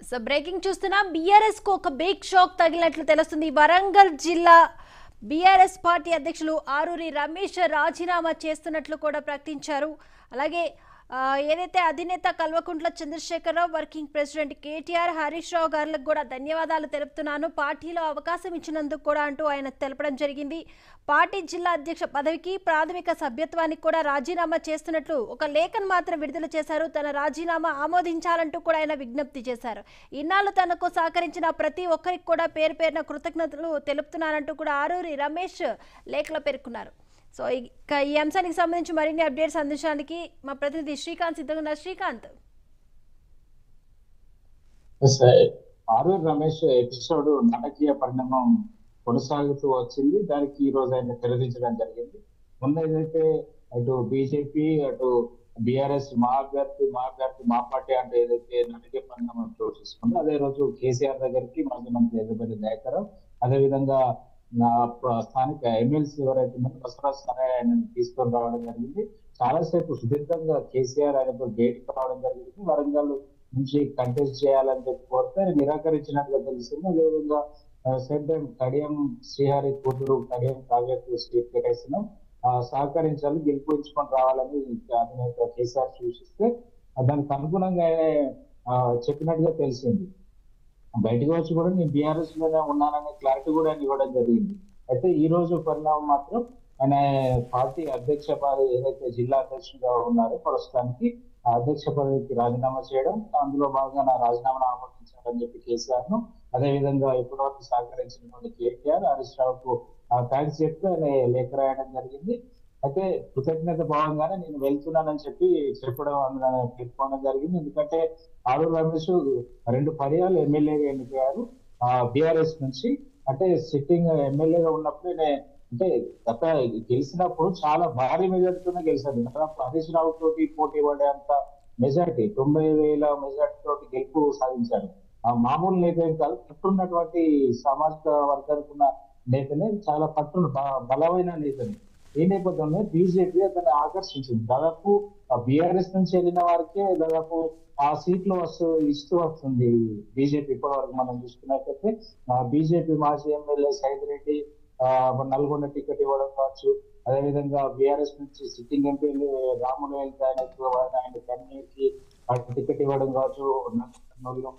so breaking చూస్తున్నాం BRS కు ఒక బిగ్ షాక్ తగిలినట్లు తెలుస్తుంది వరంగల్ జిల్లా బీఆర్ఎస్ పార్టీ అధ్యక్షులు ఆరూరి రమేష్ రాజీనామా చేస్తున్నట్లు కూడా ప్రకటించారు అలాగే ఆ, ఏదైతే అధినేత కల్వకుంట్ల చంద్రశేఖరరావు వర్కింగ్ ప్రెసిడెంట్ కేటీఆర్ హరీష్ రావు గారులకు కూడా ధన్యవాదాలు తెలుపుతున్నాను పార్టీలో అవకాశం ఇచ్చినందుకు కూడా అంటూ ఆయన తెలపడం జరిగింది పార్టీ జిల్లా అధ్యక్ష పదవికి ప్రాథమిక సభ్యత్వానికి కూడా రాజీనామా చేస్తున్నట్లు ఒక లేఖను మాత్రం విడుదల చేశారు తన రాజీనామా ఆమోదించాలంటూ కూడా ఆయన విజ్ఞప్తి చేశారు ఇన్నాళ్ళు తనకు సహకరించిన ప్రతి ఒక్కరికి కూడా పేరు పేరున కృతజ్ఞతలు తెలుపుతున్నానంటూ కూడా ఆరూరి రమేష్ లేఖలో పేర్కొన్నారు సో ఇక ఈ అంశానికి సంబంధించి మరిన్ని అప్డేట్స్ అందించడానికి మా ప్రతినిధి శ్రీకాంత్ సిద్ధంగా ఉన్నారు శ్రీకాంత్ ఆరూర్ రమేష్ ఎపిసోడ్ నాటకీయ పరిణామం కొనసాగుతూ వచ్చింది దానికి ఈ రోజు ఆయన తెరదించడం జరిగింది మొన్న ఏదైతే అటు బీజేపీ అటు బీఆర్ఎస్ మా అభ్యర్థి మా అభ్యర్థి మా పార్టీ అంటే ఏదైతే నాటకీయ పరిణామం చోటు చేసుకుందో అదే రోజు కేసీఆర్ దగ్గరికి మాజీ మంత్రి ఎదురుబడి దయాకరం అదేవిధంగా నా ప్ర- స్థానిక ఎమ్మెల్సీ ఎవరైతే ఉన్నారో బసవరాజ్ సరే ఆయన తీసుకొని రావడం జరిగింది చాలాసేపు సుదీర్ఘంగా కేసీఆర్ ఆయనతో భేటీకి రావడం జరిగింది వరంగల్ నుంచి కంటెస్ట్ చేయాలని చెప్పి కోరితే ఆయన నిరాకరించినట్టుగా తెలిసింది అదేవిధంగా సేమ్ టైం కడియం శ్రీహరి కూతురు కడియం కావ్యకు స్టేట్ కేటాయిస్తున్నాం ఆ, సహకరించాలి గెలుపుంచుకొని రావాలని అధినేత కేసీఆర్ సూచిస్తే ఆ, దానికి అనుగుణంగా ఆయన ఆ, చెప్పినట్టుగా తెలిసింది బయటకు వచ్చి కూడా నేను బీఆర్ఎస్ మీద ఉన్నాననే క్లారిటీ కూడా ఆయన ఇవ్వడం జరిగింది అయితే ఈ రోజు పరిణామం మాత్రం ఆయన పార్టీ అధ్యక్ష పదవి ఏదైతే జిల్లా అధ్యక్షుడిగా ఉన్నారో ప్రస్తుతానికి ఆ అధ్యక్ష పదవికి రాజీనామా చేయడం అందులో భాగంగా నా రాజీనామాను ఆమోదించాలని చెప్పి కేసీఆర్ ను అదేవిధంగా ఇప్పటివరకు సహకరించినటువంటి కేటీఆర్ హరీష్ రావుకు థ్యాంక్స్ చెప్తూ ఆయన లేఖ రాయడం జరిగింది అయితే కృతజ్ఞత భావంగానే నేను వెళ్తున్నానని చెప్పి చెప్పడం అందులో పేర్కొనడం జరిగింది ఎందుకంటే ఆరూరు రమేష్ రెండు పర్యాలు ఎమ్మెల్యేగా ఎన్నికయ్యారు బీఆర్ఎస్ నుంచి అంటే సిట్టింగ్ ఎమ్మెల్యేగా ఉన్నప్పుడు నే- అంటే గత గెలిచినప్పుడు చాలా భారీ మెజార్టీతోనే గెలిచారు దాదాపు హరీష్ రావు తోటి పోటీ పడేంత మెజార్టీ తొంభై వేల మెజార్టీ తోటి గెలుపు సాధించారు ఆ మామూలు నేత ఏం కాదు పట్టున్నటువంటి సామాజిక వర్గానికి ఉన్న నేతనే చాలా పట్టు బ- బలమైన నేతని ఈ నేపథ్యంలో బీజేపీ అతన్ని ఆకర్షించింది దాదాపు బీఆర్ఎస్ నుంచి వెళ్ళిన వారికే దాదాపు ఆ సీట్లు వస్తూ ఇస్తూ వస్తుంది బీజేపీ ఇప్పటి వరకు మనం చూసుకున్నట్లయితే బీజేపీ మాజీ ఎమ్మెల్యే సైద్ రెడ్డి ఆ, నల్గొండ టికెట్ ఇవ్వడం కావచ్చు అదేవిధంగా బీఆర్ఎస్ నుంచి సిట్టింగ్ ఎంపీ రాములు వెళ్తే ఆయన ఆయన కన్నీర్కి టికెట్ ఇవ్వడం కావచ్చు నల్గొండలో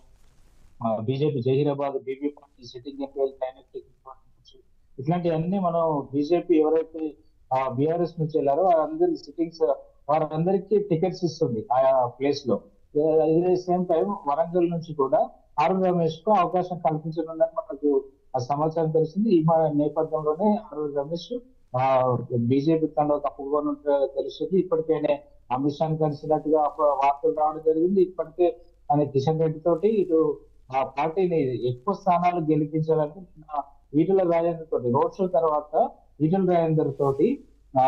బీజేపీ జహీరాబాద్ బీబీ పార్టీ సిట్టింగ్ ఎంపీ వెళ్తే ఆయన టికెట్ ఇవ్వడం కావచ్చు ఇట్లాంటివన్నీ మనం బీజేపీ ఎవరైతే బీఆర్ఎస్ నుంచి వెళ్ళారో వారందరి సిట్టింగ్స్ వారందరికీ టికెట్స్ ఇస్తుంది ఆయా ప్లేస్ లో ఇదే సేమ్ టైం వరంగల్ నుంచి కూడా ఆరు రమేష్ కు అవకాశం కల్పించనుందని మనకు ఆ సమాచారం తెలిసింది ఈ మా నేపథ్యంలోనే ఆరు రమేష్ ఆ బీజేపీ తనలో తప్పుకోనుంటే తెలుస్తుంది ఇప్పటికైనా అమిత్ షాని కలిసినట్టుగా అప్పుడు వార్తలు రావడం జరిగింది ఇప్పటికే ఆయన కిషన్ రెడ్డి తోటి ఇటు ఆ పార్టీని ఎక్కువ స్థానాలు గెలిపించాలని నిన్న ఈటల రాజేందర్ తోటి రోడ్ షో తర్వాత ఈటల రాజేందర్ తోటి ఆ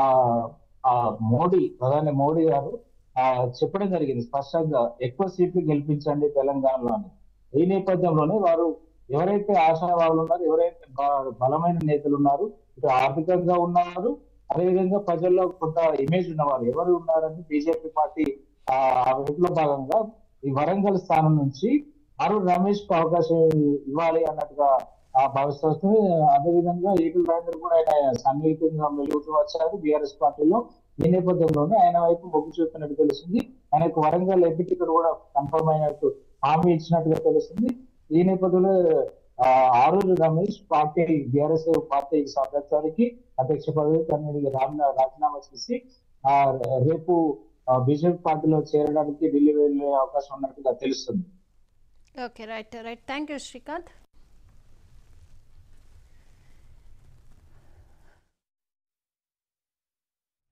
ఆ మోడీ ప్రధాని మోడీ గారు ఆ చెప్పడం జరిగింది స్పష్టంగా ఎక్కువ సీట్లు గెలిపించండి తెలంగాణలో అని ఈ నేపథ్యంలోనే వారు ఎవరైతే ఆశావాదులు ఉన్నారో ఎవరైతే బ- బలమైన నేతలు ఉన్నారు ఇటు ఆర్థికంగా ఉన్నవారు అదేవిధంగా ప్రజల్లో కొంత ఇమేజ్ ఉన్నవారు ఎవరు ఉన్నారని బీజేపీ పార్టీ ఆ ఆ వైపులో భాగంగా ఈ వరంగల్ స్థానం నుంచి అరుణ్ రమేష్ కు అవకాశం ఇవ్వాలి అన్నట్టుగా ఆ భావిస్తూ వస్తుంది అదేవిధంగా ఈటల రాజేందర్ కూడా ఆయన సన్నిహితంగా మెలుగుతూ వచ్చారు బీఆర్ఎస్ పార్టీలో ఈ నేపథ్యంలోనే ఆయన వైపు మొగ్గు చూపినట్టు తెలిసింది ఆయనకు వరంగల్ ఎంపీ టికెట్ కూడా కన్ఫర్మ్ అయినట్టు హామీ ఇచ్చినట్టుగా తెలుస్తుంది ఈ నేపథ్యంలో ఆ, Aroori Ramesh party BRS party సభ్యత్వానికి అధ్యక్ష పదవి తనని రాజీనా- రాజీనామా చేసి ఆ రేపు బీజేపీ పార్టీలో చేరడానికి ఢిల్లీ వెళ్లే అవకాశం ఉన్నట్టుగా తెలుస్తుంది okay right right thank you Srikanth